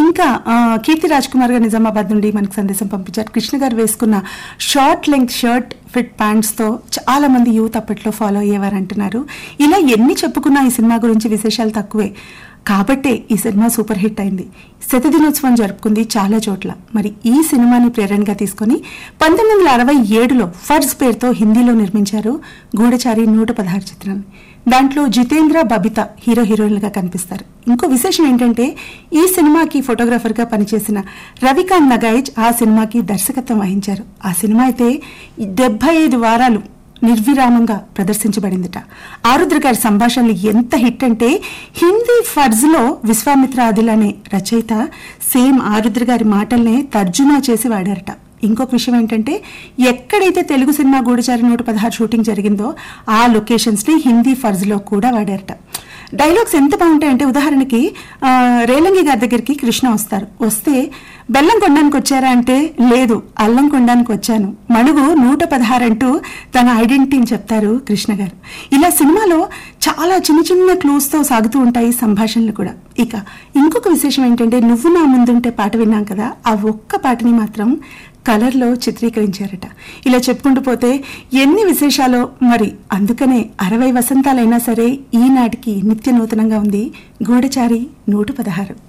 ఇంకా ఆ, కీర్తి రాజ్ కుమార్ గారు నిజామాబాద్ నుండి మనకు సందేశం పంపించారు కృష్ణ గారు వేసుకున్న short length shirt fit pants తో చాలా మంది యూత్ అప్పట్లో ఫాలో అయ్యేవారు అంటున్నారు ఇలా ఎన్ని చెప్పుకున్నా ఈ సినిమా గురించి విశేషాలు తక్కువే కాబట్టే ఈ సినిమా సూపర్ హిట్ అయింది శతదినోత్సవం జరుపుకుంది చాలా చోట్ల మరి ఈ సినిమాని ప్రేరణగా తీసుకొని పంతొమ్మిది వందల అరవై ఏడులో ఫర్జ్ పేరుతో హిందీలో నిర్మించారు గూఢచారి నూట పదహారు చిత్రాన్ని దాంట్లో జితేంద్ర బబిత హీరో హీరోయిన్లుగా కనిపిస్తారు ఇంకో విశేషం ఏంటంటే ఈ సినిమాకి ఫోటోగ్రాఫర్ గా పనిచేసిన రవికాంత్ నగాయిజ్ ఆ సినిమాకి దర్శకత్వం వహించారు ఆ సినిమా అయితే డెబ్బై ఐదు వారాలు నిర్విరామంగా ప్రదర్శించబడిందిట ఆరుద్ర గారి సంభాషణలు ఎంత హిట్ అంటే హిందీ ఫర్జ్ లో విశ్వామిత్ర ఆదిల్ అనే రచయిత సేమ్ ఆరుద్ర గారి మాటల్నే తర్జుమా చేసి వాడారట ఇంకొక విషయం ఏంటంటే ఎక్కడైతే తెలుగు సినిమా గూఢచారి నూట పదహారు షూటింగ్ జరిగిందో ఆ లొకేషన్స్ ని హిందీ ఫర్జ్ లో కూడా వాడారట డైలాగ్స్ ఎంత బాగుంటాయంటే ఉదాహరణకి ఆ, రేలంగి గారి దగ్గరికి కృష్ణ వస్తారు వస్తే బెల్లం కొనడానికి వచ్చారా అంటే లేదు అల్లం కొనడానికి వచ్చాను మణుగు నూట పదహారు అంటూ తన ఐడెంటిటీని చెప్తారు కృష్ణ గారు ఇలా సినిమాలో చాలా చిన్న చిన్న క్లూస్ తో సాగుతూ ఉంటాయి సంభాషణలు కూడా ఇక ఇంకొక విశేషం ఏంటంటే నువ్వు నా ముందుంటే పాట విన్నాం కదా ఆ ఒక్క పాటని మాత్రం కలర్లో చిత్రీకరించారట ఇలా చెప్పుకుంటూ పోతే ఎన్ని విశేషాలో మరి అందుకనే అరవై వసంతాలైనా సరే ఈనాటికి నిత్య నూతనంగా ఉంది గూఢచారి నూట పదహారు